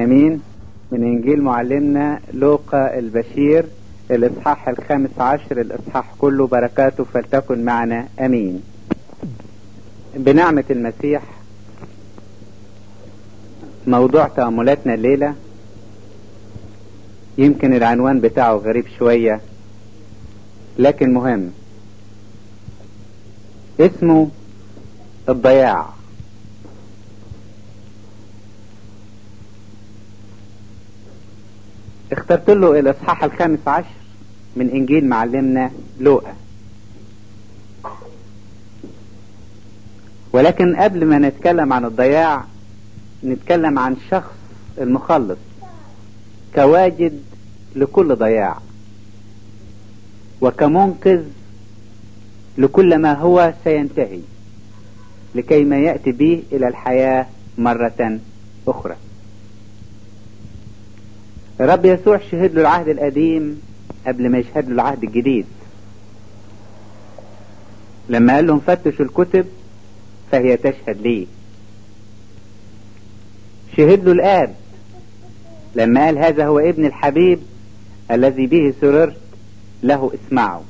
امين من انجيل معلمنا لوقا البشير الاصحاح الخامس عشر الاصحاح كله بركاته فلتكن معنا امين بنعمة المسيح موضوع تأملاتنا الليلة يمكن العنوان بتاعه غريب شوية لكن مهم اسمه الضياع اخترت له الاصحاح الخامس عشر من انجيل معلمنا لوقا ولكن قبل ما نتكلم عن الضياع نتكلم عن شخص المخلص كواجد لكل ضياع وكمنقذ لكل ما هو سينتهي لكي ما يأتي به إلى الحياة مرة أخرى الرب يسوع شهد له العهد القديم قبل ما يشهد له العهد الجديد لما قال لهم فتشوا الكتب فهي تشهد لي شهد له الآب لما قال هذا هو ابن الحبيب الذي به سررت له اسمعوا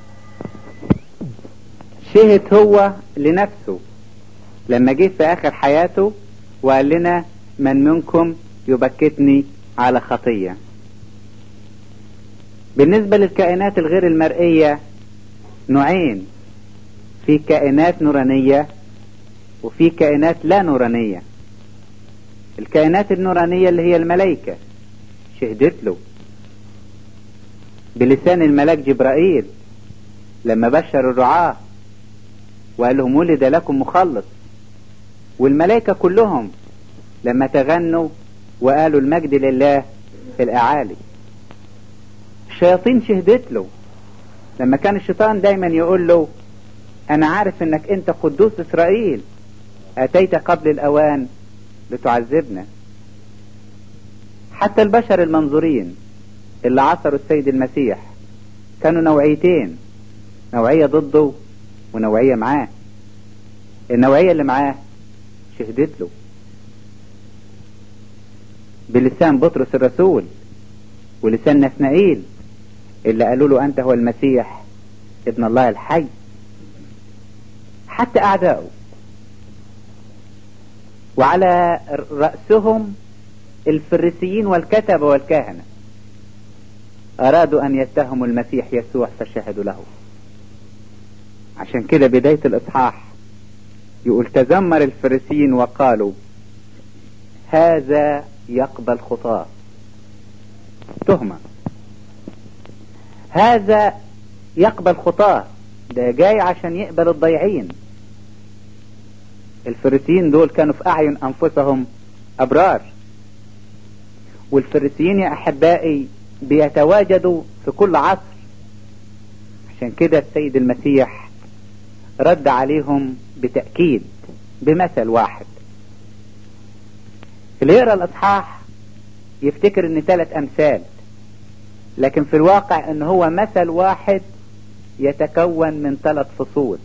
شهد هو لنفسه لما جه في آخر حياته وقال لنا من منكم يبكتني على خطية بالنسبة للكائنات الغير المرئية نوعين في كائنات نورانية وفي كائنات لا نورانية الكائنات النورانية اللي هي الملائكة شهدت له بلسان الملاك جبرائيل لما بشر الرعاة وقال لهم ولد لكم مخلص والملائكة كلهم لما تغنوا وقالوا المجد لله في الأعالي الشياطين شهدت له لما كان الشيطان دايما يقول له أنا عارف إنك أنت قدوس إسرائيل أتيت قبل الأوان لتعذبنا حتى البشر المنظورين اللي عصروا السيد المسيح كانوا نوعيتين نوعية ضده ونوعية معاه النوعية اللي معاه شهدت له بلسان بطرس الرسول ولسان نثنائيل اللي قالوا له أنت هو المسيح ابن الله الحي حتى أعدائه وعلى رأسهم الفريسيين والكتبة والكهنة أرادوا أن يتهموا المسيح يسوع فشهدوا له عشان كده بداية الإصحاح يقول تذمر الفريسيين وقالوا هذا يقبل خطاه تهمة هذا يقبل خطاه ده جاي عشان يقبل الضيعين الفريسيين دول كانوا في أعين أنفسهم أبرار والفريسيين يا أحبائي بيتواجدوا في كل عصر عشان كده السيد المسيح رد عليهم بتأكيد بمثل واحد اللي يقرأ الأصحاح يفتكر ان ثلاث أمثال لكن في الواقع ان هو مثل واحد يتكون من ثلاث فصول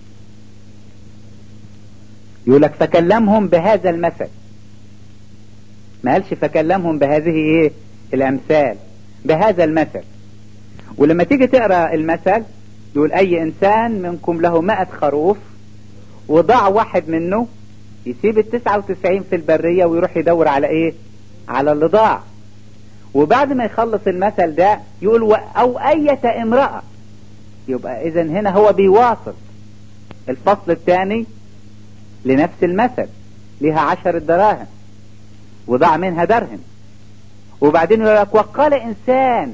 يقول لك فكلمهم بهذا المثل ما قالش فكلمهم بهذه ايه الامثال بهذا المثل ولما تيجي تقرا المثل يقول اي انسان منكم له مائة خروف وضاع واحد منه يسيب التسعة وتسعين في البرية ويروح يدور على ايه على اللي ضاع وبعد ما يخلص المثل ده يقول او اية امرأة يبقى اذا هنا هو بيواصل الفصل الثاني لنفس المثل لها عشر دراهم وضاع منها درهم وبعدين يقول لك وقال انسان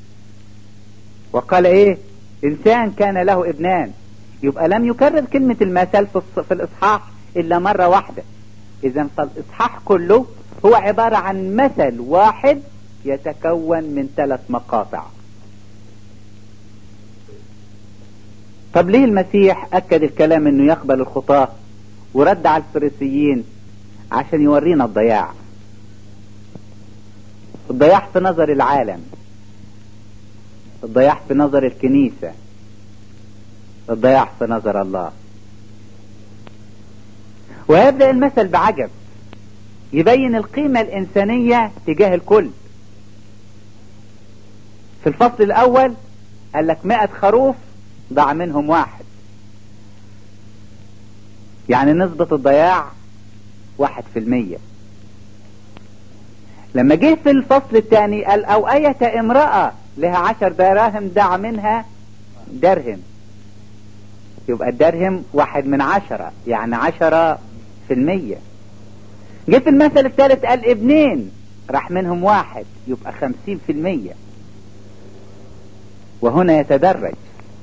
وقال ايه انسان كان له ابنان يبقى لم يكرر كلمة المثل في الاصحاح الا مرة واحدة اذا فالاصحاح كله هو عبارة عن مثل واحد يتكون من ثلاث مقاطع طب ليه المسيح اكد الكلام انه يقبل الخطاة ورد على الفريسيين عشان يورينا الضياع الضياع في نظر العالم الضياع في نظر الكنيسة الضياع في نظر الله ويبدأ المثل بعجب يبين القيمة الإنسانية تجاه الكل في الفصل الأول قال لك مئة خروف ضاع منهم واحد يعني نسبة الضياع واحد في المية لما جه في الفصل الثاني قال أو أية امرأة لها عشر دراهم دع منها درهم يبقى الدرهم واحد من عشرة يعني عشرة في المية جه في المثل الثالث قال ابنين راح منهم واحد يبقى خمسين في المية وهنا يتدرج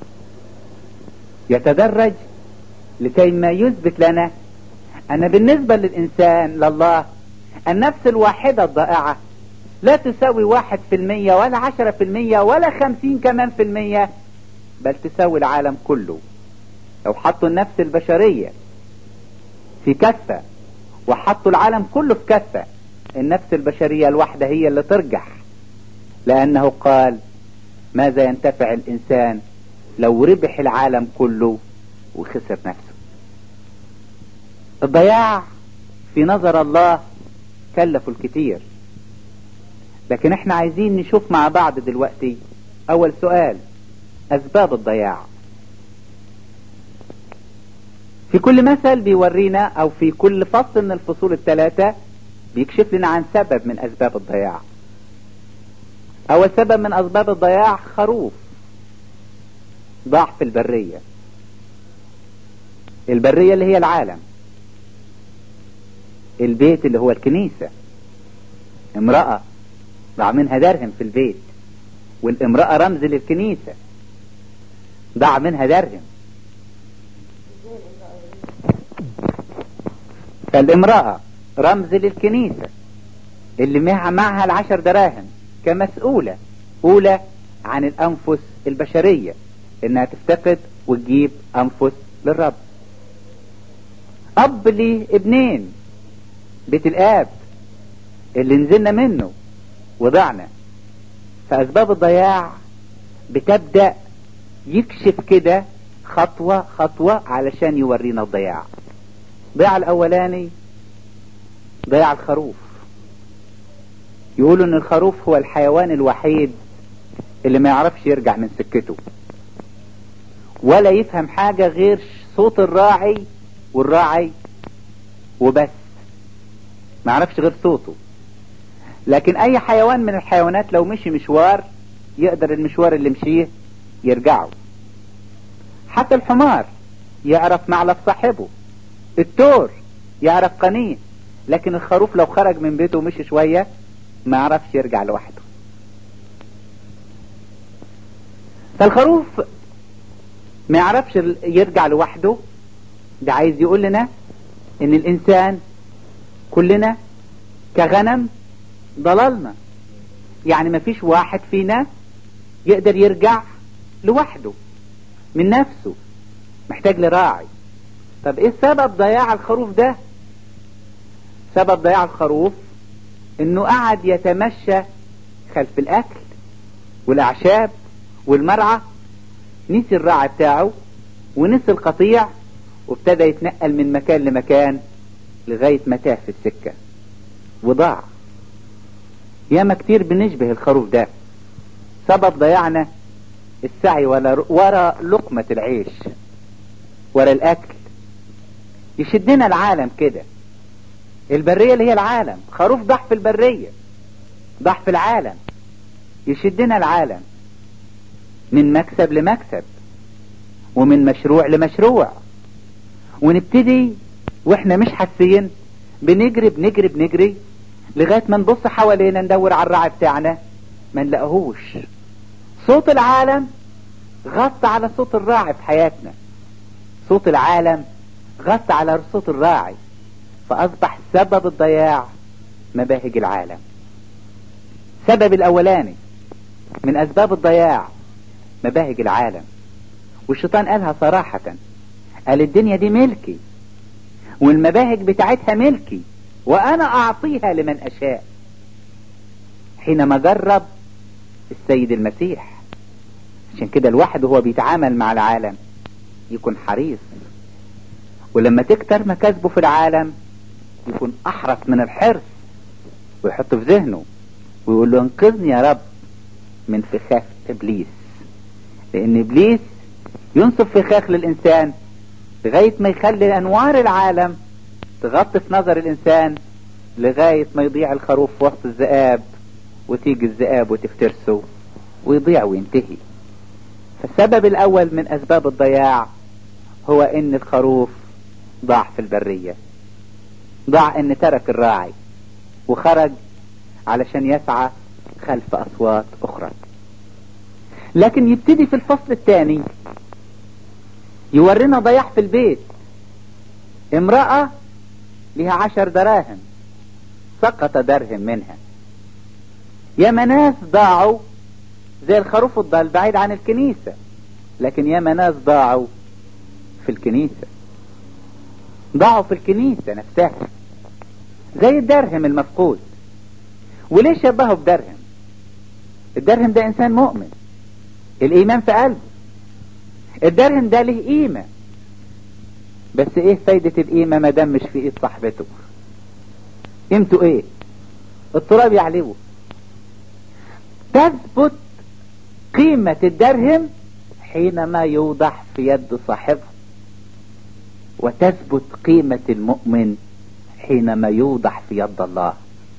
يتدرج لكي ما يثبت لنا أن بالنسبة للإنسان لله النفس الواحدة الضائعة لا تساوي واحد في المية ولا عشرة في المية ولا خمسين كمان في المية بل تساوي العالم كله لو حطوا النفس البشرية في كفة وحطوا العالم كله في كفة النفس البشرية الواحدة هي اللي ترجح لأنه قال ماذا ينتفع الإنسان لو ربح العالم كله وخسر نفسه الضياع في نظر الله كلفوا الكتير لكن احنا عايزين نشوف مع بعض دلوقتي اول سؤال اسباب الضياع في كل مثل بيورينا او في كل فصل من الفصول الثلاثة بيكشف لنا عن سبب من اسباب الضياع اول سبب من اسباب الضياع خروف ضاع في البرية البرية اللي هي العالم البيت اللي هو الكنيسة امرأة ضاع منها درهم في البيت والامرأة رمز للكنيسة ضاع منها درهم فالامرأة رمز للكنيسة اللي معها العشر دراهم كمسؤولة أولى عن الأنفس البشرية إنها تفتقد وتجيب أنفس للرب أب لي ابنين بيت الآب اللي نزلنا منه وضعنا فأسباب الضياع بتبدأ يكشف كده خطوة خطوة علشان يورينا الضياع ضياع الأولاني ضياع الخروف يقولوا ان الخروف هو الحيوان الوحيد اللي ما يعرفش يرجع من سكته ولا يفهم حاجة غير صوت الراعي والراعي وبس ما يعرفش غير صوته لكن اي حيوان من الحيوانات لو مشي مشوار يقدر المشوار اللي مشيه يرجعه حتى الحمار يعرف معلف صاحبه التور يعرف قنيه لكن الخروف لو خرج من بيته ومشي شوية ما يعرفش يرجع لوحده فالخروف ما يعرفش يرجع لوحده ده عايز يقول لنا ان الانسان كلنا كغنم ضللنا يعني ما فيش واحد فينا يقدر يرجع لوحده من نفسه محتاج لراعي طب ايه سبب ضياع الخروف ده سبب ضياع الخروف انه قعد يتمشى خلف الاكل والاعشاب والمرعى نسي الراعي بتاعه ونسي القطيع وابتدى يتنقل من مكان لمكان لغاية ما تاه في السكة وضاع ياما كتير بنشبه الخروف ده سبب ضياعنا السعي ورا لقمة العيش ورا الاكل يشدنا العالم كده البرية اللي هي العالم خروف ضح في البرية ضح في العالم يشدنا العالم من مكسب لمكسب ومن مشروع لمشروع ونبتدي واحنا مش حاسين بنجري بنجري بنجري لغاية ما نبص حوالينا ندور على الراعي بتاعنا ما نلاقوهوش صوت العالم غطى على صوت الراعي في حياتنا صوت العالم غطى على صوت الراعي فأصبح سبب الضياع مباهج العالم سبب الأولاني من أسباب الضياع مباهج العالم والشيطان قالها صراحة قال الدنيا دي ملكي والمباهج بتاعتها ملكي وأنا أعطيها لمن أشاء حينما جرب السيد المسيح عشان كده الواحد وهو بيتعامل مع العالم يكون حريص ولما تكتر مكاسبه في العالم يكون احرص من الحرص ويحط في ذهنه ويقول له انقذني يا رب من فخاخ ابليس لان ابليس ينصب فخاخ للانسان لغاية ما يخلي انوار العالم تغطي في نظر الانسان لغاية ما يضيع الخروف في وسط الذئاب وتيجي الذئاب وتفترسه ويضيع وينتهي فالسبب الاول من اسباب الضياع هو ان الخروف ضاع في البرية ضاع ان ترك الراعي وخرج علشان يسعى خلف اصوات اخرى لكن يبتدي في الفصل الثاني يورينا ضياع في البيت امرأة لها عشر دراهم سقط درهم منها ياما ناس ضاعوا زي الخروف الضال بعيد عن الكنيسة لكن ياما ناس ضاعوا في الكنيسة ضاعوا في الكنيسة نفسها زي الدرهم المفقود وليه شبهه بدرهم الدرهم ده انسان مؤمن الايمان في قلبه الدرهم ده له قيمة بس ايه فايدة القيمة ما دام مش في ايد صاحبته قيمته ايه التراب يعلوه تثبت قيمة الدرهم حينما يوضع في يد صاحبه وتثبت قيمة المؤمن حينما يوضع في يد الله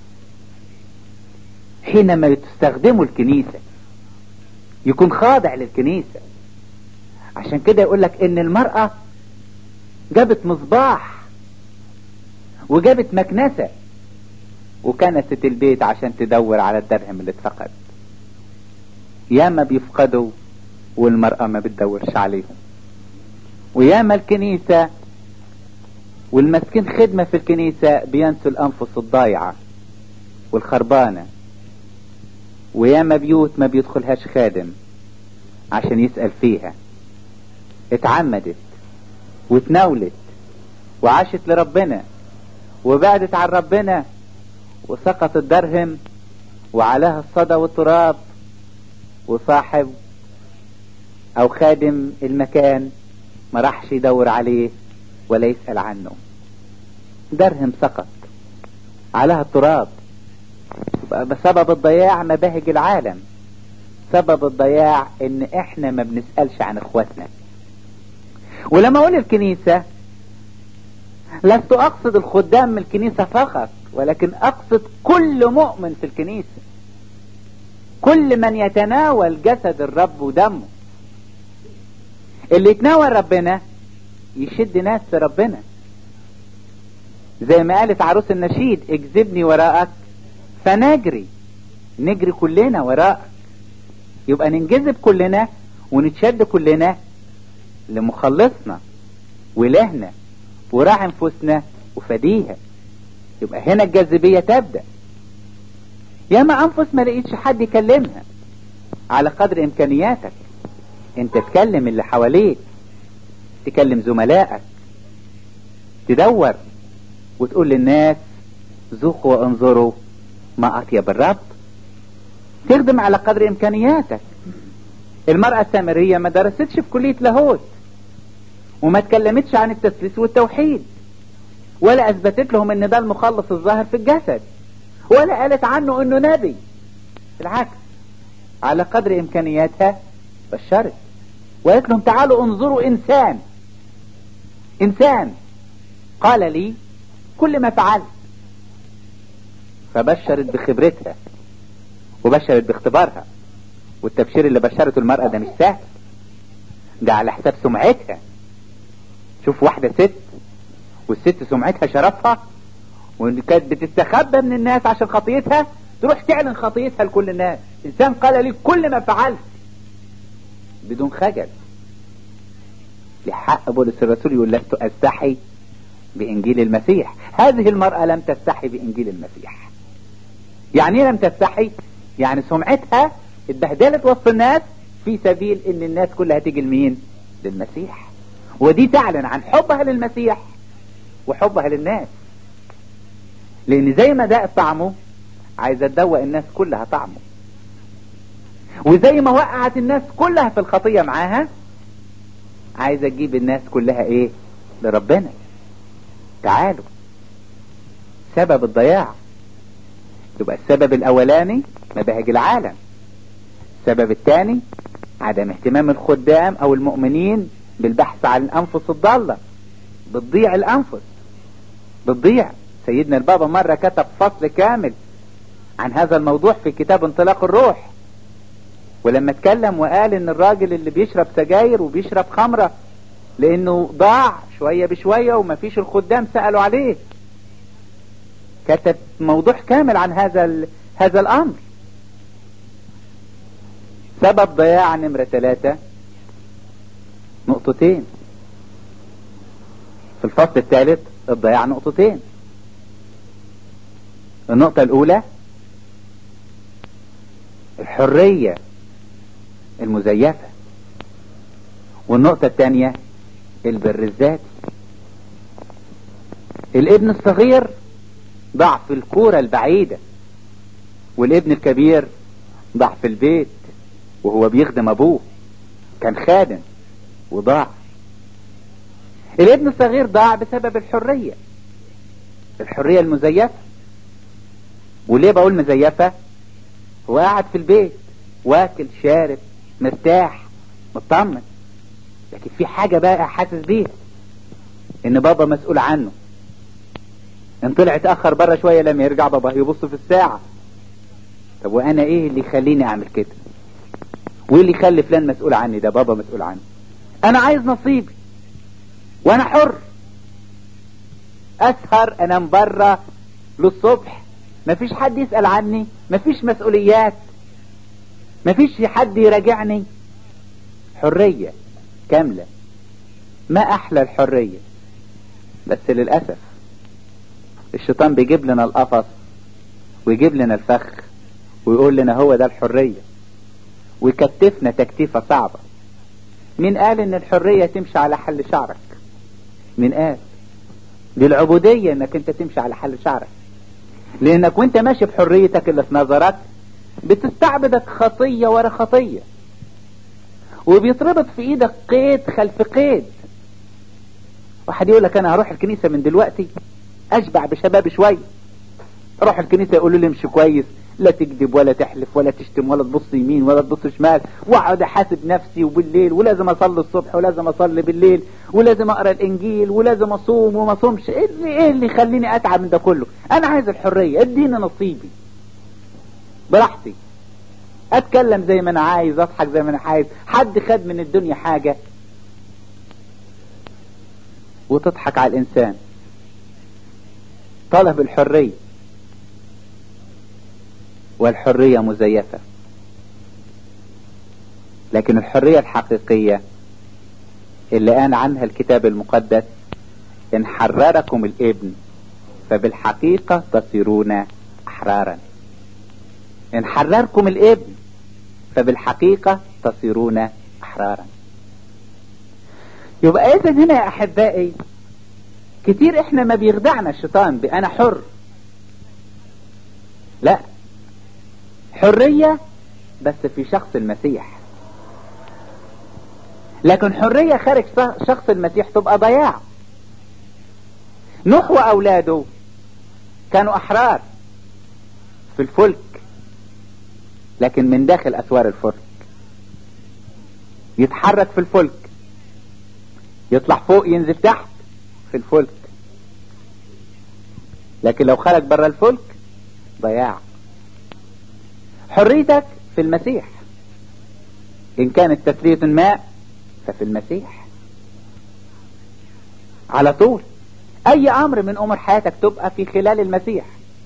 حينما تستخدمه الكنيسة يكون خاضع للكنيسة عشان كده يقول لك ان المرأة جابت مصباح وجابت مكنسة وكنست البيت عشان تدور على الدرهم اللي اتفقد ياما بيفقدوا والمرأة ما بتدورش عليهم وياما الكنيسة والمسكين خدمة في الكنيسة بينسوا الأنفس الضايعة والخربانة وياما بيوت ما بيدخلهاش خادم عشان يسأل فيها اتعمدت وتناولت وعاشت لربنا وبعدت عن ربنا وسقط الدرهم وعليها الصدى والتراب وصاحب او خادم المكان ما راحش يدور عليه ولا يسأل عنه درهم سقط عليها التراب بسبب الضياع مباهج العالم سبب الضياع ان احنا ما بنسألش عن اخواتنا ولما اقول الكنيسة لست اقصد الخدام من الكنيسة فقط ولكن اقصد كل مؤمن في الكنيسة كل من يتناول جسد الرب ودمه اللي يتناول ربنا يشد ناس في ربنا زي ما قالت عروس النشيد اجذبني وراءك فنجري نجري كلنا وراءك يبقى ننجذب كلنا ونتشد كلنا لمخلصنا ولهنا وراعي انفسنا وفديها يبقى هنا الجاذبية تبدأ ياما انفس ما لقيتش حد يكلمها على قدر امكانياتك انت تكلم اللي حواليك تكلم زملائك تدور وتقول للناس ذوقوا وانظروا ما اطيب الرب تخدم على قدر امكانياتك المرأة السامرية ما درستش في كلية لاهوت وما تكلمتش عن التثليث والتوحيد ولا اثبتت لهم ان ده المخلص الظاهر في الجسد ولا قالت عنه انه نبي بالعكس على قدر امكانياتها بشرت وقالت لهم تعالوا انظروا انسان انسان قال لي كل ما فعلت فبشرت بخبرتها وبشرت باختبارها والتبشير اللي بشرته المرأة ده مش سهل ده على حساب سمعتها شوف واحدة ست والست سمعتها شرفها وان كانت بتستخبى من الناس عشان خطيتها تروح تعلن خطيتها لكل الناس انسان قال لي كل ما فعلت بدون خجل لحق بولس الرسول يقول لست استحي بانجيل المسيح هذه المرأة لم تستحي بانجيل المسيح يعني ايه لم تستحي يعني سمعتها اتبهدلت وسط الناس في سبيل ان الناس كلها تيجي لمين للمسيح ودي تعلن عن حبها للمسيح وحبها للناس لان زي ما داء طعمه عايزه تدوق الناس كلها طعمه وزي ما وقعت الناس كلها في الخطية معاها عايزة تجيب الناس كلها ايه لربنا تعالوا سبب الضياع يبقى السبب الاولاني مباهج العالم السبب الثاني عدم اهتمام الخدام او المؤمنين بالبحث عن الانفس الضالة بتضيع الانفس بتضيع سيدنا البابا مرة كتب فصل كامل عن هذا الموضوع في كتاب انطلاق الروح ولما اتكلم وقال ان الراجل اللي بيشرب سجاير وبيشرب خمرة لانه ضاع شوية بشوية ومفيش الخدام سألوا عليه كتب موضوع كامل عن هذا هذا الامر سبب ضياع نمرة ثلاثة نقطتين في الفصل الثالث الضياع نقطتين النقطة الأولى الحرية المزيفة والنقطة الثانية البر الذاتي الابن الصغير ضع في الكورة البعيدة والابن الكبير ضع في البيت وهو بيخدم ابوه كان خادم وضاع الابن الصغير ضاع بسبب الحرية الحرية المزيفة وليه بقول مزيفة هو قاعد في البيت واكل شارب مرتاح مطمن لكن في حاجة بقى حاسس بيها ان بابا مسؤول عنه ان طلع اتأخر بره شوية لما يرجع بابا يبص في الساعة طب وانا ايه اللي يخليني اعمل كده وايه اللي يخلي فلان مسؤول عني ده بابا مسؤول عني انا عايز نصيبي وانا حر اسهر انام بره للصبح مفيش حد يسأل عني مفيش مسؤوليات مفيش حد يراجعني حرية كاملة ما احلى الحرية بس للأسف الشيطان بيجيب لنا القفص ويجيب لنا الفخ ويقول لنا هو ده الحرية ويكتفنا تكتيفة صعبة مين قال ان الحرية تمشي على حل شعرك مين قال دي العبودية انك انت تمشي على حل شعرك لانك وانت ماشي بحريتك اللي في نظرك بتستعبدك خطية ورا خطية وبيتربط في ايدك قيد خلف قيد واحد يقول لك انا هروح الكنيسة من دلوقتي اشبع بشباب شوية اروح الكنيسة يقولوا لي امشي كويس لا تكذب ولا تحلف ولا تشتم ولا تبص يمين ولا تبص شمال واقعد احاسب نفسي وبالليل ولازم اصلي الصبح ولازم اصلي بالليل ولازم اقرا الانجيل ولازم اصوم وما اصومش ايه اللي ايه اللي يخليني اتعب من ده كله انا عايز الحريه اديني نصيبي براحتي اتكلم زي ما انا عايز اضحك زي ما انا عايز حد خد من الدنيا حاجه وتضحك على الانسان طلب الحريه والحرية مزيفة لكن الحرية الحقيقية اللي قال عنها الكتاب المقدس إن حرركم الابن فبالحقيقة تصيرون أحرارا إن حرركم الابن فبالحقيقة تصيرون أحرارا يبقى إذا هنا يا أحبائي كتير إحنا ما بيخدعنا الشيطان بأنا حر لا حرية بس في شخص المسيح لكن حرية خارج شخص المسيح تبقى ضياع نوح وأولاده كانوا أحرار في الفلك لكن من داخل أسوار الفلك يتحرك في الفلك يطلع فوق ينزل تحت في الفلك لكن لو خرج بره الفلك ضياع حريتك في المسيح إن كانت تسلية ماء ففي المسيح على طول أي أمر من أمور حياتك تبقى في خلال المسيح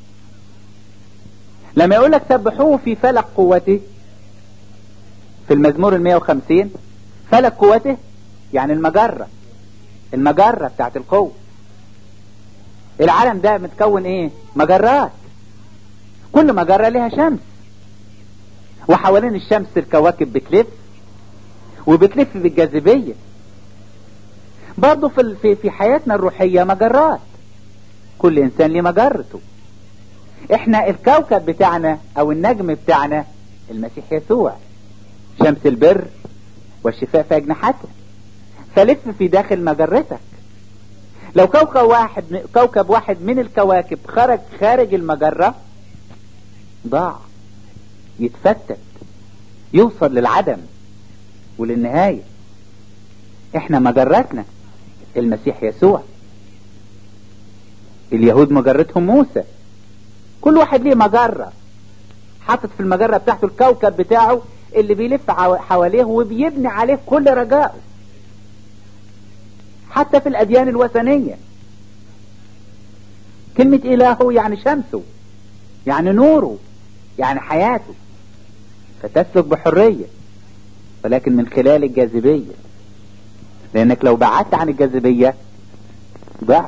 لما يقول لك سبحوه في فلك قوته في المزمور المية وخمسين فلك قوته يعني المجرة المجرة بتاعت القوة العالم ده متكون ايه مجرات كل مجرة لها شمس وحوالين الشمس الكواكب بتلف وبتلف بالجاذبية برضه في في في حياتنا الروحية مجرات كل انسان ليه مجرته احنا الكوكب بتاعنا او النجم بتاعنا المسيح يسوع شمس البر والشفاء في اجنحته فلف في داخل مجرتك لو كوكب واحد كوكب واحد من الكواكب خرج خارج المجرة ضاع يتفتت يوصل للعدم وللنهاية احنا مجرتنا المسيح يسوع اليهود مجرتهم موسى كل واحد ليه مجرة حاطط في المجرة بتاعته الكوكب بتاعه اللي بيلف حواليه وبيبني عليه كل رجائه حتى في الأديان الوثنية كلمة إلهه يعني شمسه يعني نوره يعني حياته فتسلك بحرية ولكن من خلال الجاذبية لأنك لو بعدت عن الجاذبية ضعت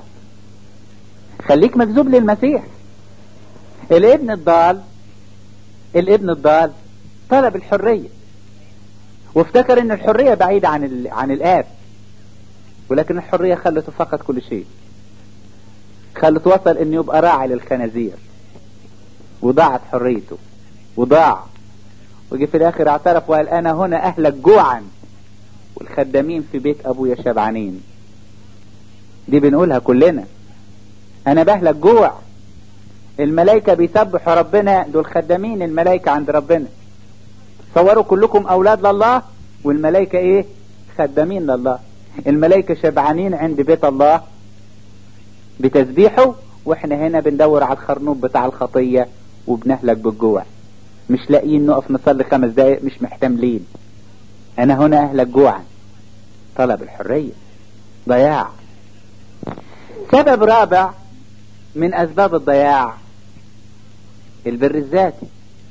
خليك مجذوب للمسيح الابن الضال الابن الضال طلب الحرية وافتكر ان الحرية بعيدة عن ال... عن الاب ولكن الحرية خلته فقد كل شيء خلته وصل انه يبقى راعي للخنازير وضاعت حريته وضاع وجي في الاخر اعترف وقال انا هنا اهلك جوعا والخدامين في بيت ابويا شبعانين دي بنقولها كلنا انا بهلك جوع الملائكة بيسبحوا ربنا دول خدامين الملائكة عند ربنا تصوروا كلكم اولاد لله والملائكة ايه خدامين لله الملائكة شبعانين عند بيت الله بتسبيحه واحنا هنا بندور على الخرنوب بتاع الخطية وبنهلك بالجوع مش لاقيين نقف نصلي خمس دقايق مش محتملين انا هنا اهلك جوعا طلب الحرية ضياع سبب رابع من اسباب الضياع البر الذاتي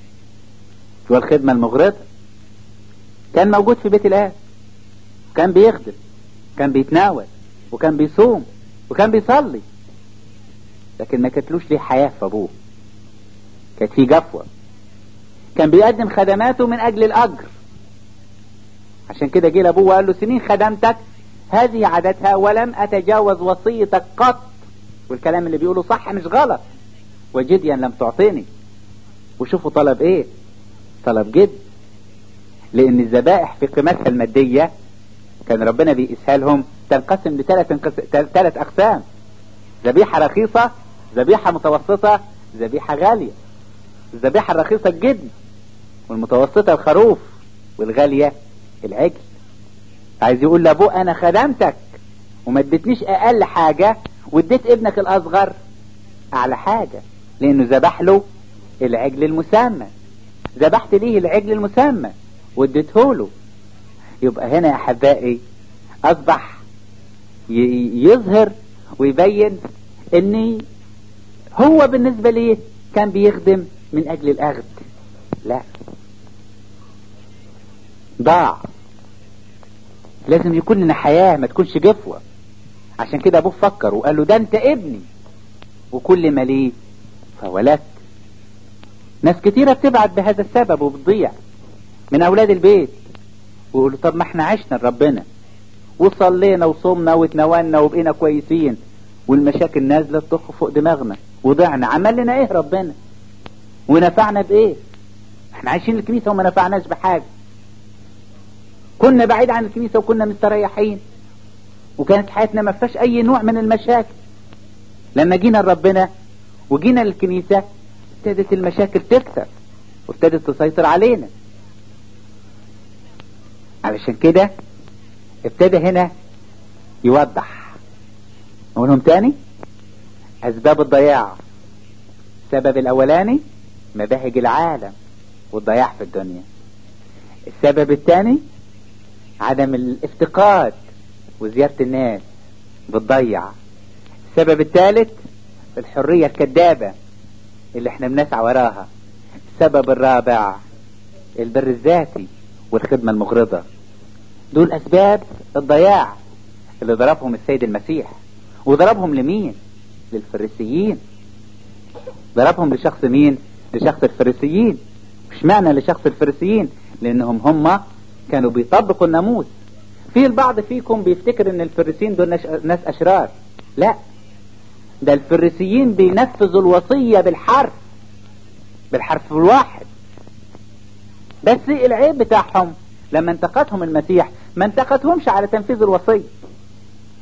والخدمة المغرضة كان موجود في بيت الآب كان بيخدم كان بيتناول وكان بيصوم وكان بيصلي لكن ما كتلوش ليه حياة في أبوه كانت في جفوة كان بيقدم خدماته من أجل الأجر عشان كده جه لأبوه وقال له سنين خدمتك هذه عادتها ولم أتجاوز وصيتك قط والكلام اللي بيقوله صح مش غلط وجديا لم تعطيني وشوفوا طلب ايه طلب جد لان الذبائح في قيمتها المادية كان ربنا بيقيسها لهم تنقسم لثلاث ثلاث اقسام ذبيحة رخيصة ذبيحة متوسطة ذبيحة غالية الذبيحة الرخيصة الجدن والمتوسطة الخروف والغالية العجل عايز يقول لابوه انا خدمتك وما اديتنيش اقل حاجة واديت ابنك الاصغر اعلى حاجة لانه ذبح له العجل المسمى ذبحت ليه العجل المسمى واديته له يبقى هنا يا احبائي اصبح يظهر ويبين ان هو بالنسبة ليه كان بيخدم من اجل الاخذ لا ضاع لازم يكون لنا حياة ما تكونش جفوة عشان كده ابوه فكر وقال له ده انت ابني وكل ما ليه فولدت ناس كتيرة بتبعت بهذا السبب وبتضيع من اولاد البيت ويقولوا طب ما احنا عشنا لربنا وصلينا وصمنا وتناولنا وبقينا كويسين والمشاكل نازلة تطخ فوق دماغنا وضعنا عمل لنا ايه ربنا ونفعنا بايه احنا عايشين الكنيسة وما نفعناش بحاجة كنا بعيد عن الكنيسة وكنا مستريحين وكانت حياتنا ما فيهاش اي نوع من المشاكل لما جينا لربنا وجينا للكنيسة ابتدت المشاكل تكثر وابتدت تسيطر علينا علشان كده ابتدى هنا يوضح نقولهم تاني اسباب الضياع السبب الاولاني مباهج العالم والضياع في الدنيا السبب الثاني عدم الافتقاد وزيارة الناس بتضيع السبب الثالث الحرية الكذابة اللي احنا بنسعى وراها السبب الرابع البر الذاتي والخدمة المغرضة دول اسباب الضياع اللي ضربهم السيد المسيح وضربهم لمين للفريسيين ضربهم لشخص مين لشخص الفريسيين مش معنى لشخص الفريسيين لانهم هم كانوا بيطبقوا الناموس في البعض فيكم بيفتكر ان الفريسيين دول ناس اشرار لا ده الفريسيين بينفذوا الوصية بالحرف بالحرف الواحد بس العيب بتاعهم لما انتقدهم المسيح ما انتقدهمش على تنفيذ الوصية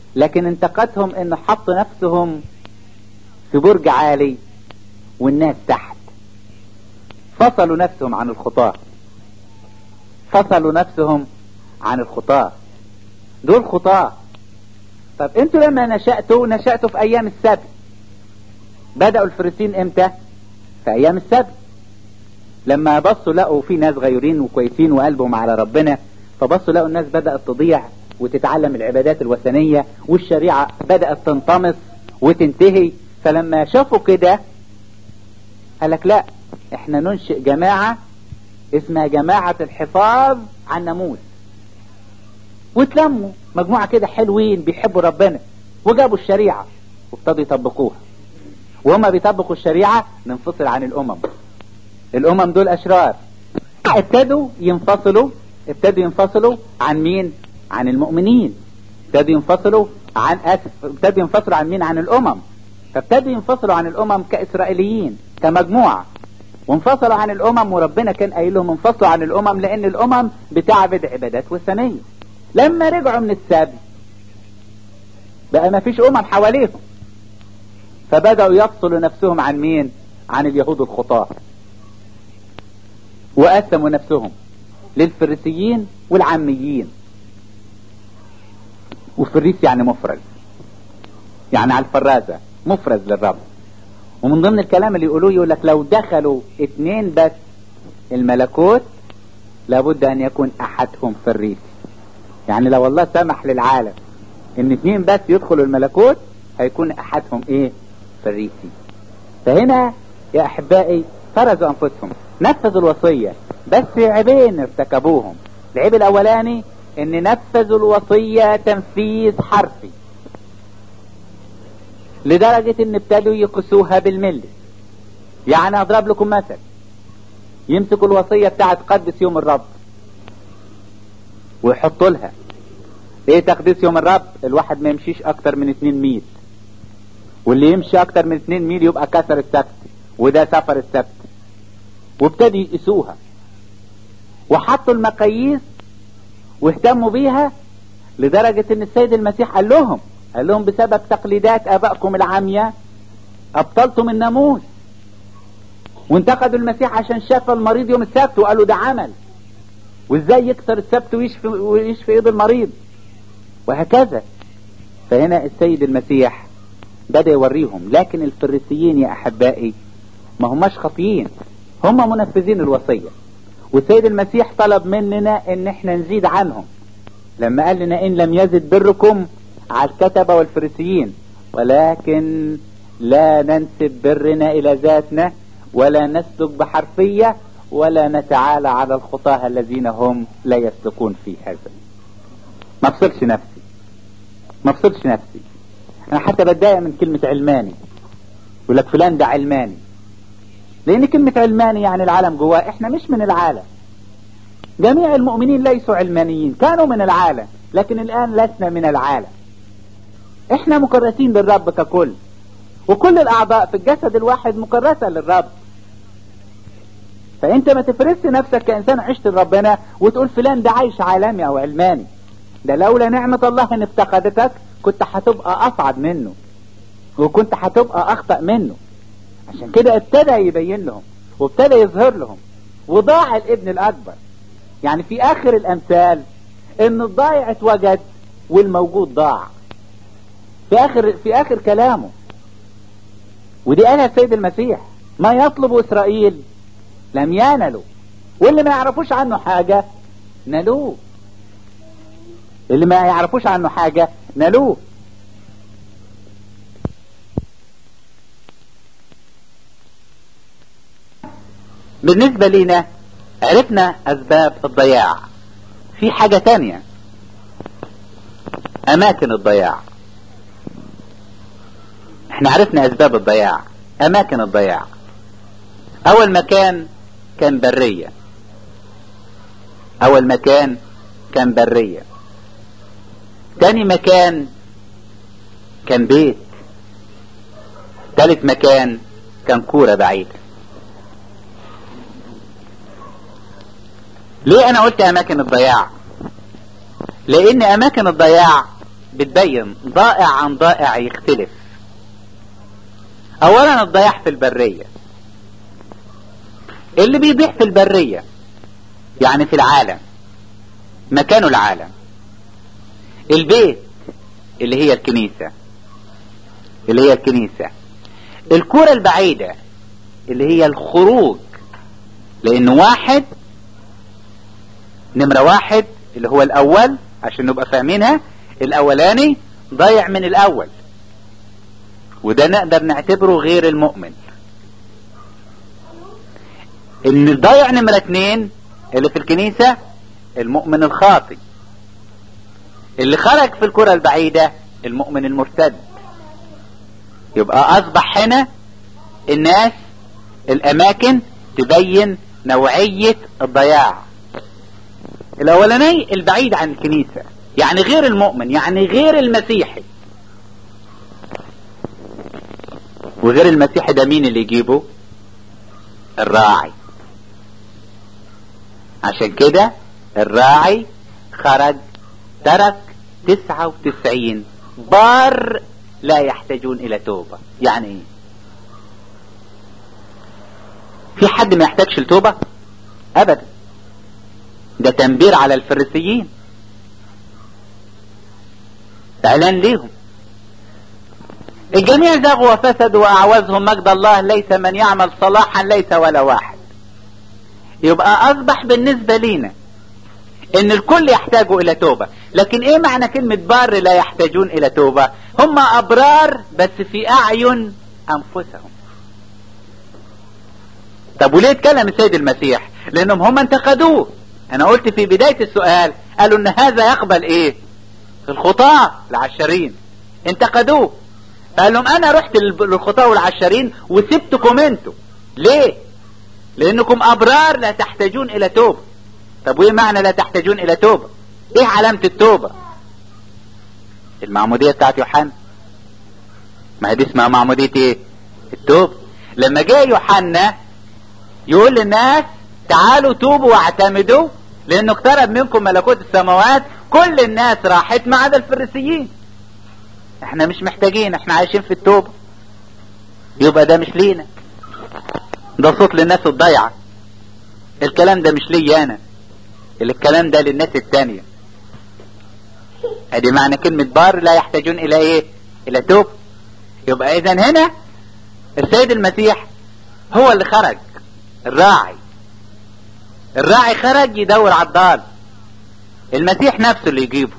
لكن انتقدهم ان حطوا نفسهم في برج عالي والناس تحت فصلوا نفسهم عن الخطاة فصلوا نفسهم عن الخطاة دول خطاة طب انتوا لما نشأتوا نشأتوا في ايام السبت بدأوا الفريسين امتى في ايام السبت لما بصوا لقوا في ناس غيورين وكويسين وقلبهم على ربنا فبصوا لقوا الناس بدأت تضيع وتتعلم العبادات الوثنية والشريعة بدأت تنطمس وتنتهي فلما شافوا كده قال لك لا احنا ننشئ جماعة اسمها جماعة الحفاظ على الناموس وتلموا مجموعة كده حلوين بيحبوا ربنا وجابوا الشريعة وابتدوا يطبقوها وهما بيطبقوا الشريعة ننفصل عن الأمم الأمم دول أشرار ابتدوا ينفصلوا ابتدوا ينفصلوا عن مين عن المؤمنين ابتدوا ينفصلوا عن أسف ابتدوا ينفصلوا عن مين عن الأمم فابتدوا ينفصلوا عن الأمم كإسرائيليين كمجموعة وانفصلوا عن الأمم وربنا كان قايل لهم انفصلوا عن الأمم لأن الأمم بتعبد عبادات وثنية لما رجعوا من السبي بقى ما فيش أمم حواليهم فبدأوا يفصلوا نفسهم عن مين عن اليهود الخطاة وقسموا نفسهم للفريسيين والعاميين وفريس يعني مفرز يعني على الفرازة مفرز للرب ومن ضمن الكلام اللي يقولوه يقول لك لو دخلوا اتنين بس الملكوت لابد ان يكون احدهم فريسي يعني لو الله سمح للعالم ان اتنين بس يدخلوا الملكوت هيكون احدهم ايه فريسي فهنا يا احبائي فرزوا انفسهم نفذوا الوصية بس عيبين ارتكبوهم العيب الاولاني ان نفذوا الوصية تنفيذ حرفي لدرجة ان ابتدوا يقسوها بالملي يعني اضرب لكم مثل يمسكوا الوصية بتاعت قدس يوم الرب ويحطوا لها ايه تقديس يوم الرب الواحد ما يمشيش اكتر من اتنين ميل واللي يمشي اكتر من اتنين ميل يبقى كسر السبت وده سفر السبت وابتدوا يقيسوها وحطوا المقاييس واهتموا بيها لدرجة ان السيد المسيح قال لهم قال لهم بسبب تقليدات ابائكم العامية ابطلتم الناموس وانتقدوا المسيح عشان شاف المريض يوم السبت وقالوا ده عمل وازاي يكسر السبت ويشفي, ويشفي ايد المريض وهكذا فهنا السيد المسيح بدأ يوريهم لكن الفريسيين يا احبائي ما هماش خاطيين هم منفذين الوصية والسيد المسيح طلب مننا ان احنا نزيد عنهم لما قال لنا ان لم يزد بركم على الكتبة والفريسيين ولكن لا ننسب برنا الى ذاتنا ولا نسلك بحرفية ولا نتعالى على الخطاة الذين هم لا يسلكون في هذا ما افصلش نفسي ما افصلش نفسي انا حتى بتضايق من كلمة علماني يقول لك فلان ده علماني لان كلمة علماني يعني العالم جواه احنا مش من العالم جميع المؤمنين ليسوا علمانيين كانوا من العالم لكن الان لسنا من العالم احنا مكرسين للرب ككل وكل الاعضاء في الجسد الواحد مكرسة للرب فانت ما تفرسش نفسك كانسان عشت لربنا وتقول فلان ده عايش عالمي او علماني ده لولا نعمة الله ان افتقدتك كنت هتبقى اصعد منه وكنت هتبقى اخطأ منه عشان كده ابتدى يبين لهم وابتدى يظهر لهم وضاع الابن الاكبر يعني في اخر الامثال ان الضايع اتوجد والموجود ضاع في اخر في اخر كلامه ودي قالها السيد المسيح ما يطلب اسرائيل لم ينلوا واللي ما يعرفوش عنه حاجة نالوه اللي ما يعرفوش عنه حاجة نالوه بالنسبة لنا عرفنا اسباب الضياع في حاجة تانية اماكن الضياع احنا عرفنا اسباب الضياع اماكن الضياع اول مكان كان برية اول مكان كان برية تاني مكان كان بيت تالت مكان كان كورة بعيدة ليه انا قلت اماكن الضياع لان اماكن الضياع بتبين ضائع عن ضائع يختلف اولا الضياع في البرية اللي بيضيع في البرية يعني في العالم مكانه العالم البيت اللي هي الكنيسة اللي هي الكنيسة الكرة البعيدة اللي هي الخروج لان واحد نمرة واحد اللي هو الاول عشان نبقى فاهمينها الاولاني ضايع من الاول وده نقدر نعتبره غير المؤمن ان ضايع نمرة اتنين اللي في الكنيسة المؤمن الخاطي اللي خرج في الكرة البعيدة المؤمن المرتد يبقى اصبح هنا الناس الاماكن تبين نوعية الضياع الاولاني البعيد عن الكنيسة يعني غير المؤمن يعني غير المسيحي وغير المسيحي ده مين اللي يجيبه الراعي عشان كده الراعي خرج ترك تسعة وتسعين بار لا يحتاجون الى توبة يعني ايه في حد ما يحتاجش لتوبة ابدا ده تنبير على الفريسيين اعلان ليهم الجميع زاغوا وفسدوا واعوزهم مجد الله ليس من يعمل صلاحا ليس ولا واحد يبقى اصبح بالنسبة لينا ان الكل يحتاجوا الى توبة لكن ايه معنى كلمة بار لا يحتاجون الى توبة هم ابرار بس في اعين انفسهم طب وليه اتكلم السيد المسيح لانهم هم انتقدوه انا قلت في بداية السؤال قالوا ان هذا يقبل ايه الخطاة العشرين انتقدوه فقال لهم انا رحت للخطاة والعشرين وسبتكم انتوا ليه لانكم ابرار لا تحتاجون الى توبة طب وايه معنى لا تحتاجون الى توبة ايه علامة التوبة المعمودية بتاعت يوحنا ما هي دي اسمها معمودية ايه التوبة لما جاء يوحنا يقول للناس تعالوا توبوا واعتمدوا لانه اقترب منكم ملكوت السماوات كل الناس راحت ما عدا الفريسيين احنا مش محتاجين احنا عايشين في التوبة يبقى ده مش لينا ده صوت للناس الضيعة الكلام ده مش لي انا الكلام ده للناس التانية ادي معنى كلمة بار لا يحتاجون الى ايه الى توب يبقى اذا هنا السيد المسيح هو اللي خرج الراعي الراعي خرج يدور على الضال المسيح نفسه اللي يجيبه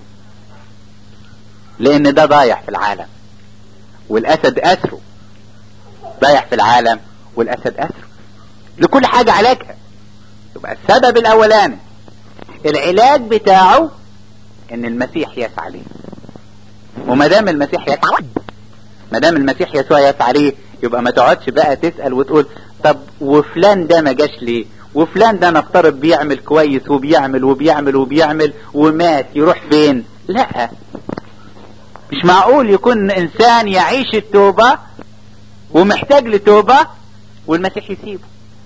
لان ده ضايع في العالم والاسد اسره ضايع في العالم والاسد اسره لكل حاجة علاجها يبقى السبب الاولاني العلاج بتاعه ان المسيح يسعى ليه وما دام المسيح يسعى ما دام المسيح يسوع يسعى ليه يبقى ما تقعدش بقى تسأل وتقول طب وفلان ده ما جاش ليه وفلان ده نفترض بيعمل كويس وبيعمل وبيعمل وبيعمل ومات يروح فين لا مش معقول يكون انسان يعيش التوبة ومحتاج لتوبة والمسيح يسيبه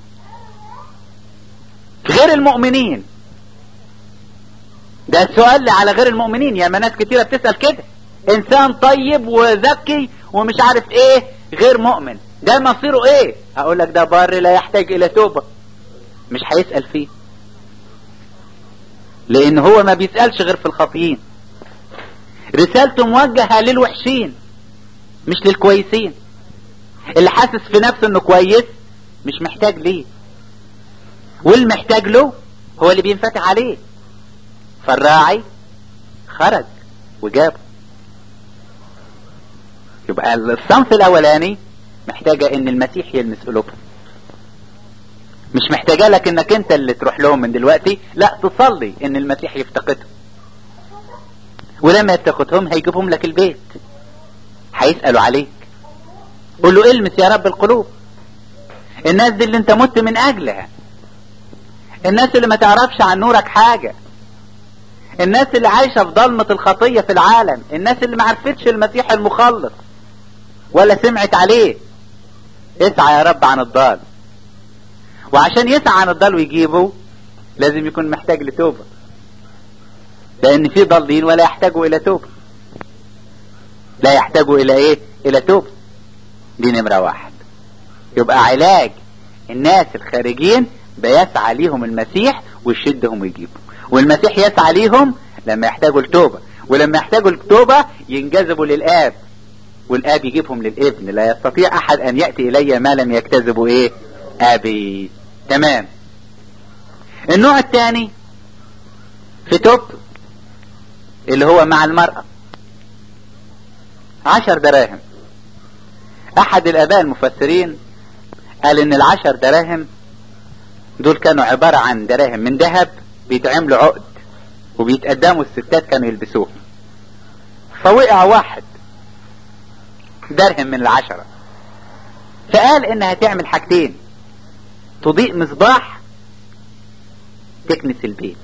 غير المؤمنين ده السؤال اللي على غير المؤمنين يا ناس كتيرة بتسأل كده انسان طيب وذكي ومش عارف ايه غير مؤمن ده مصيره ايه هقول لك ده بار لا يحتاج الى توبة مش هيسأل فيه لان هو ما بيسألش غير في الخاطئين رسالته موجهة للوحشين مش للكويسين اللي حاسس في نفسه انه كويس مش محتاج ليه والمحتاج له هو اللي بينفتح عليه فالراعي خرج وجابه يبقى الصنف الاولاني محتاجة ان المسيح يلمس قلوبهم مش محتاجة لك انك انت اللي تروح لهم من دلوقتي لا تصلي ان المسيح يفتقدهم ولما يفتقدهم هيجيبهم لك البيت هيسألوا عليك قول له المس يا رب القلوب الناس دي اللي انت مت من اجلها الناس اللي ما تعرفش عن نورك حاجة الناس اللي عايشة في ضلمة الخطية في العالم الناس اللي ما عرفتش المسيح المخلص ولا سمعت عليه اسعى يا رب عن الضال وعشان يسعى عن الضال ويجيبه لازم يكون محتاج لتوبة لان في ضالين ولا يحتاجوا الى توبة لا يحتاجوا الى ايه الى توب دي نمرة واحد يبقى علاج الناس الخارجين بيسعى ليهم المسيح ويشدهم ويجيبهم والمسيح يسعى ليهم لما يحتاجوا التوبة ولما يحتاجوا التوبة ينجذبوا للآب والآب يجيبهم للابن لا يستطيع أحد أن يأتي إلي ما لم يكتذبوا إيه أبي تمام النوع الثاني في توب اللي هو مع المرأة عشر دراهم أحد الآباء المفسرين قال إن العشر دراهم دول كانوا عبارة عن دراهم من ذهب بيتعملوا عقد وبيتقدموا الستات كانوا يلبسوه فوقع واحد درهم من العشرة فقال انها تعمل حاجتين تضيء مصباح تكنس البيت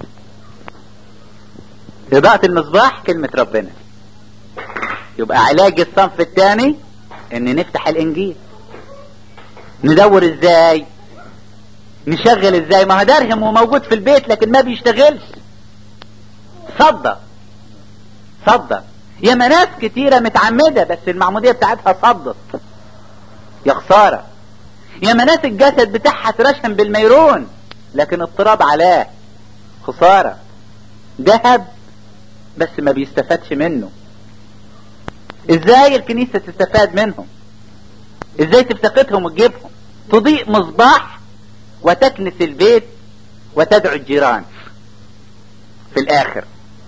إضاءة المصباح كلمة ربنا يبقى علاج الصنف الثاني ان نفتح الانجيل ندور ازاي نشغل ازاي ما هو درهم وموجود في البيت لكن ما بيشتغلش صدى صدى يا ناس كتيرة متعمدة بس المعمودية بتاعتها صدت يا خسارة يا ناس الجسد بتاعها اترشم بالميرون لكن اضطراب علاه خسارة ذهب بس ما بيستفادش منه ازاي الكنيسة تستفاد منهم ازاي تفتقدهم وتجيبهم تضيء مصباح وتكنس البيت وتدعو الجيران في الاخر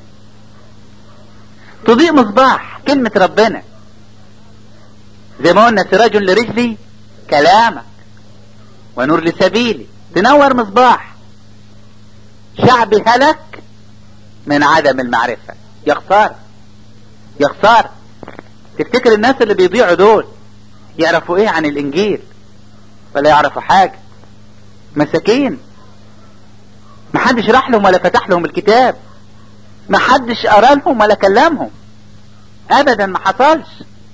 تضيء مصباح كلمة ربنا زي ما قلنا سراج لرجلي كلامك ونور لسبيلي تنور مصباح شعبي هلك من عدم المعرفة يا خسارة يا خسارة تفتكر الناس اللي بيضيعوا دول يعرفوا ايه عن الانجيل ولا يعرفوا حاجة مساكين محدش راح لهم ولا فتح لهم الكتاب محدش قرا لهم ولا كلمهم ابدا ما حصلش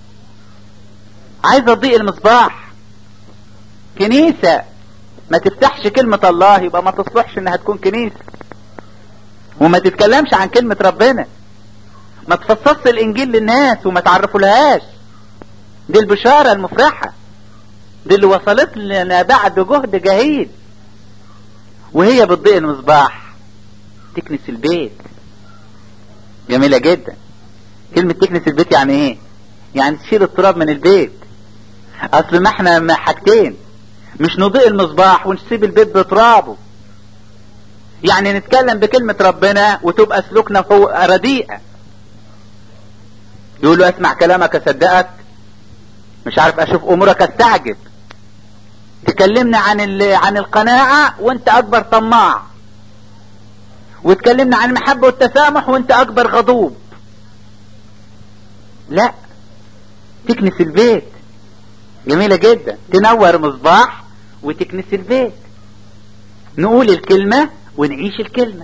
عايز اضيء المصباح كنيسة ما تفتحش كلمة الله يبقى ما تصلحش انها تكون كنيسة وما تتكلمش عن كلمة ربنا ما تفصصش الانجيل للناس وما تعرفولهاش دي البشارة المفرحة دي اللي وصلت لنا بعد جهد جهيد وهي بتضيء المصباح تكنس البيت جميلة جدا كلمة تكنس البيت يعني ايه يعني تشيل التراب من البيت اصل ما احنا حاجتين مش نضيء المصباح ونسيب البيت بترابه يعني نتكلم بكلمة ربنا وتبقى سلوكنا هو رديئة يقولوا اسمع كلامك اصدقك مش عارف اشوف امورك استعجب تكلمنا عن عن القناعة وانت اكبر طماع وتكلمنا عن المحبة والتسامح وانت اكبر غضوب لا تكنس البيت جميلة جدا تنور مصباح وتكنس البيت نقول الكلمة ونعيش الكلمة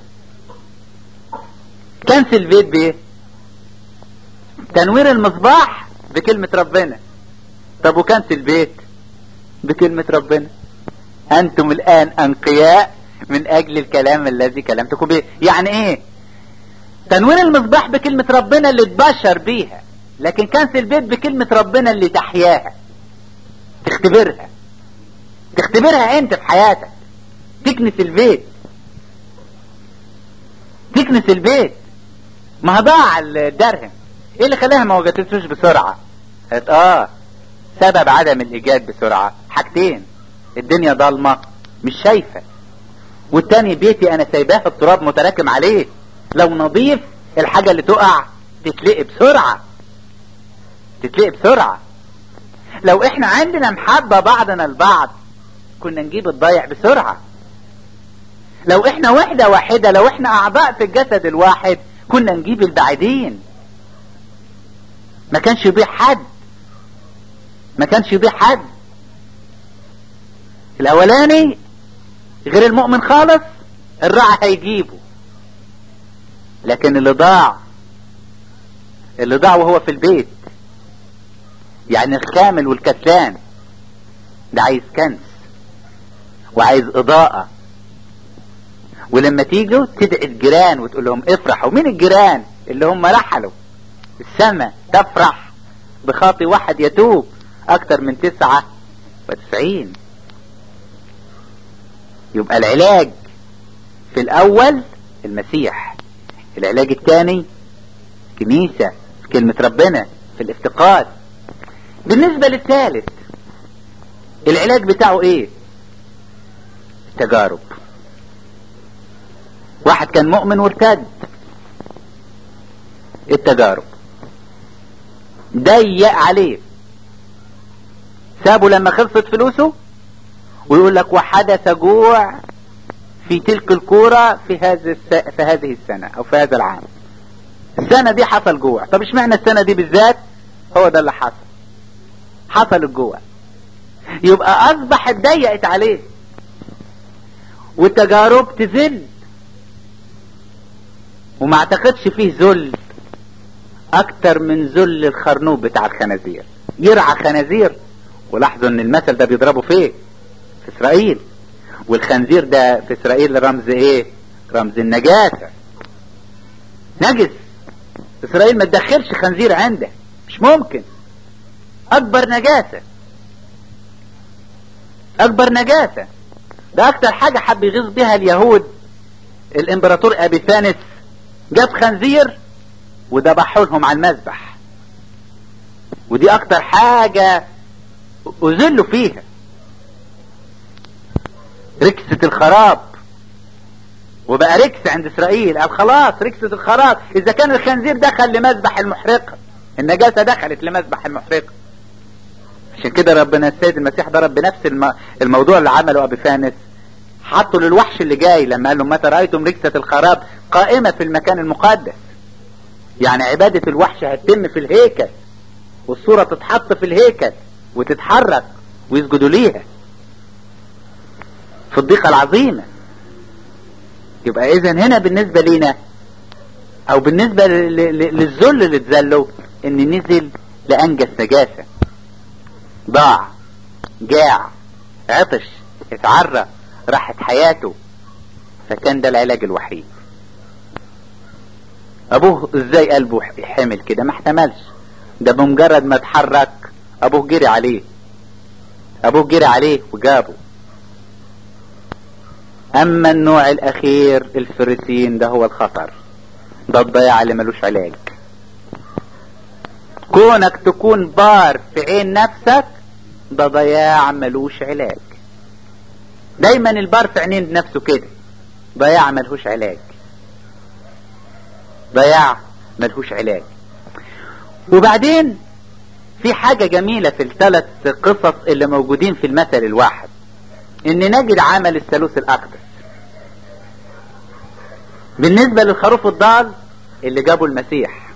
كنس البيت بايه تنوير المصباح بكلمة ربنا طب وكنس البيت بكلمة ربنا انتم الان انقياء من اجل الكلام الذي كلمتكم به يعني ايه تنوير المصباح بكلمة ربنا اللي تبشر بيها لكن كنس البيت بكلمة ربنا اللي تحياها تختبرها تختبرها انت في حياتك تكنس البيت تكنس البيت ما ضاع الدرهم ايه اللي خلاها ما وجدتوش بسرعة قالت اه سبب عدم الايجاد بسرعة حاجتين الدنيا ضلمة مش شايفة والتاني بيتي انا سايباه التراب متراكم عليه لو نظيف الحاجة اللي تقع تتلقي بسرعة تتلقي بسرعة لو احنا عندنا محبة بعضنا البعض كنا نجيب الضايع بسرعة لو احنا وحدة واحدة لو احنا اعضاء في الجسد الواحد كنا نجيب البعيدين ما كانش يضيع حد ما كانش يضيع حد الاولاني غير المؤمن خالص الرعى هيجيبه لكن اللي ضاع اللي ضاع وهو في البيت يعني الكامل والكسلان ده عايز كنس وعايز اضاءة ولما تيجوا تدعي الجيران وتقول لهم افرحوا مين الجيران اللي هم رحلوا السماء تفرح بخاطي واحد يتوب اكتر من تسعة وتسعين يبقى العلاج في الاول المسيح العلاج الثاني كنيسة في كلمة ربنا في الافتقاد بالنسبة للثالث العلاج بتاعه ايه التجارب واحد كان مؤمن وارتد التجارب ضيق عليه سابه لما خلصت فلوسه ويقول لك وحدث جوع في تلك الكورة في هذه الس... في هذه السنة او في هذا العام السنة دي حصل جوع طب اشمعنى السنة دي بالذات هو ده اللي حصل حصل الجوع يبقى اصبح اتضيقت عليه والتجارب تذل وما اعتقدش فيه ذل اكتر من ذل الخرنوب بتاع الخنازير يرعى خنازير ولاحظوا ان المثل ده بيضربوا فيه في اسرائيل والخنزير ده في اسرائيل رمز ايه رمز النجاسة نجس اسرائيل ما تدخلش خنزير عنده مش ممكن اكبر نجاسة اكبر نجاسة ده اكتر حاجة حب يغيظ بها اليهود الامبراطور ابيفانس جاب خنزير وذبحوا لهم على المذبح ودي اكتر حاجة اذلوا فيها ركسة الخراب وبقى ركس عند اسرائيل قال خلاص ركسة الخراب اذا كان الخنزير دخل لمذبح المحرقة النجاسة دخلت لمذبح المحرقة عشان كده ربنا السيد المسيح ضرب بنفس الم... الموضوع اللي عمله ابي فانس حطوا للوحش اللي جاي لما قال لهم متى رايتم ركسة الخراب قائمة في المكان المقدس يعني عبادة الوحش هتتم في الهيكل والصورة تتحط في الهيكل وتتحرك ويسجدوا ليها في الضيقة العظيمة يبقى اذا هنا بالنسبة لنا او بالنسبة للذل اللي اتذلوا ان نزل لانجز نجاسة ضاع جاع عطش اتعرى راحت حياته فكان ده العلاج الوحيد ابوه ازاي قلبه حمل كده ما احتملش ده بمجرد ما اتحرك ابوه جري عليه ابوه جري عليه وجابه اما النوع الاخير الفريسين ده هو الخطر ده الضياع اللي ملوش علاج كونك تكون بار في عين نفسك ده ضياع ملوش علاج دايما البار في عينين نفسه كده ضياع ملهوش علاج ضياع ملهوش علاج وبعدين في حاجة جميلة في الثلاث قصص اللي موجودين في المثل الواحد ان نجد عمل الثالوث الاقدس بالنسبة للخروف الضال اللي جابوا المسيح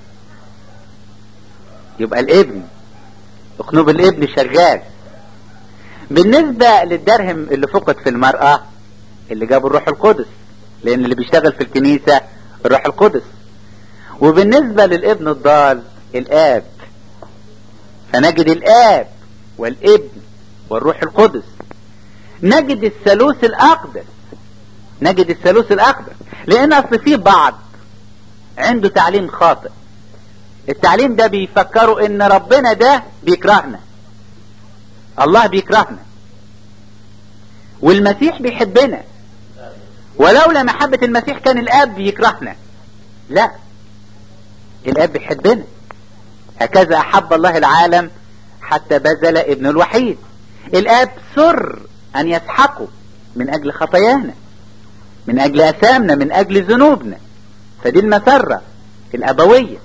يبقى الابن اقنوب الابن شغال بالنسبة للدرهم اللي فقد في المرأة اللي جابوا الروح القدس لان اللي بيشتغل في الكنيسة الروح القدس وبالنسبة للابن الضال الاب فنجد الاب والابن والروح القدس نجد الثالوث الاقدس نجد الثالوث الاقدس لان اصل في بعض عنده تعليم خاطئ التعليم ده بيفكروا ان ربنا ده بيكرهنا الله بيكرهنا والمسيح بيحبنا ولولا محبة المسيح كان الاب بيكرهنا لا الاب بيحبنا هكذا احب الله العالم حتى بذل ابن الوحيد الاب سر ان يسحقه من اجل خطايانا من اجل اثامنا من اجل ذنوبنا فدي المسرة الابوية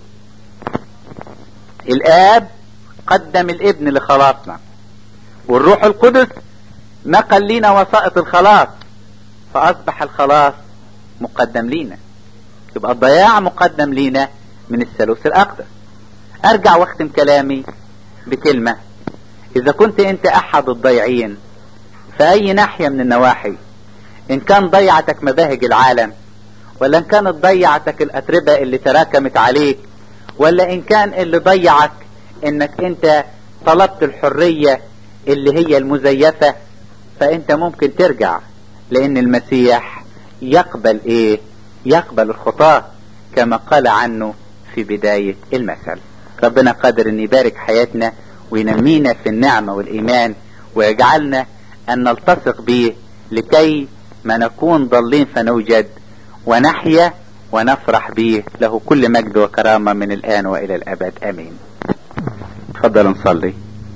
الاب قدم الابن لخلاصنا والروح القدس نقل لنا وسائط الخلاص فاصبح الخلاص مقدم لينا يبقى الضياع مقدم لينا من الثالوث الاقدس ارجع واختم كلامي بكلمة اذا كنت انت احد الضيعين في اي ناحية من النواحي ان كان ضيعتك مباهج العالم ولا ان كانت ضيعتك الاتربة اللي تراكمت عليك ولا ان كان اللي ضيعك انك انت طلبت الحرية اللي هي المزيفة فانت ممكن ترجع لان المسيح يقبل ايه يقبل الخطاة كما قال عنه في بداية المثل ربنا قادر ان يبارك حياتنا وينمينا في النعمة والايمان ويجعلنا ان نلتصق به لكي ما نكون ضالين فنوجد ونحيا ونفرح به له كل مجد وكرامة من الآن وإلى الأبد آمين تفضل نصلي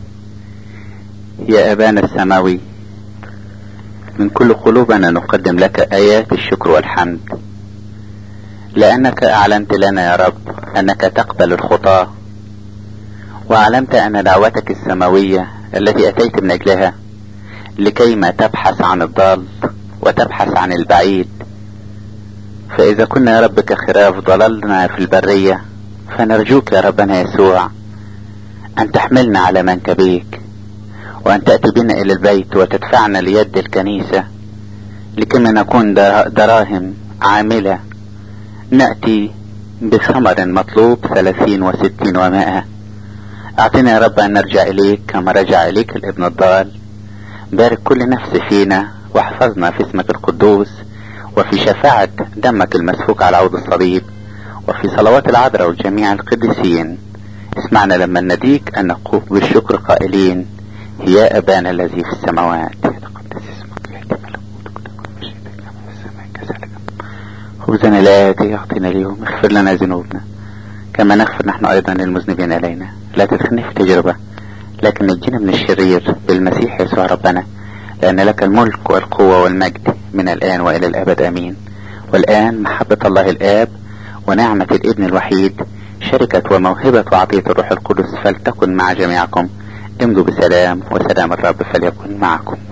يا أبانا السماوي من كل قلوبنا نقدم لك آيات الشكر والحمد لأنك أعلنت لنا يا رب أنك تقبل الخطاة وأعلمت أن دعوتك السماوية التي أتيت من أجلها لكيما تبحث عن الضال وتبحث عن البعيد فإذا كنا يا رب كخراف ضللنا في البرية فنرجوك يا ربنا يسوع أن تحملنا على منكبيك وأن تأتي بنا إلى البيت وتدفعنا ليد الكنيسة لكما نكون دراهم عاملة نأتي بثمر مطلوب ثلاثين وستين ومائة أعطنا يا رب أن نرجع إليك كما رجع إليك الابن الضال بارك كل نفس فينا واحفظنا في اسمك القدوس وفي شفاعة دمك المسفوك على عود الصليب وفي صلوات العذراء وجميع القديسين اسمعنا لما نديك أن نقوم بالشكر قائلين يا أبانا الذي في السماوات يتقدس اسمك يأتي ملكوتك تكن مشيئتك كما في السماء كذلك خبزنا لا يعطينا اليوم اغفر لنا ذنوبنا كما نغفر نحن أيضا للمذنبين إلينا لا تدخلنا في تجربة لكن نجينا من الشرير بالمسيح يسوع ربنا لأن لك الملك والقوة والمجد من الآن وإلى الأبد آمين والآن محبة الله الآب ونعمة الابن الوحيد شركة وموهبة وعطية الروح القدس فلتكن مع جميعكم امضوا بسلام وسلام الرب فليكن معكم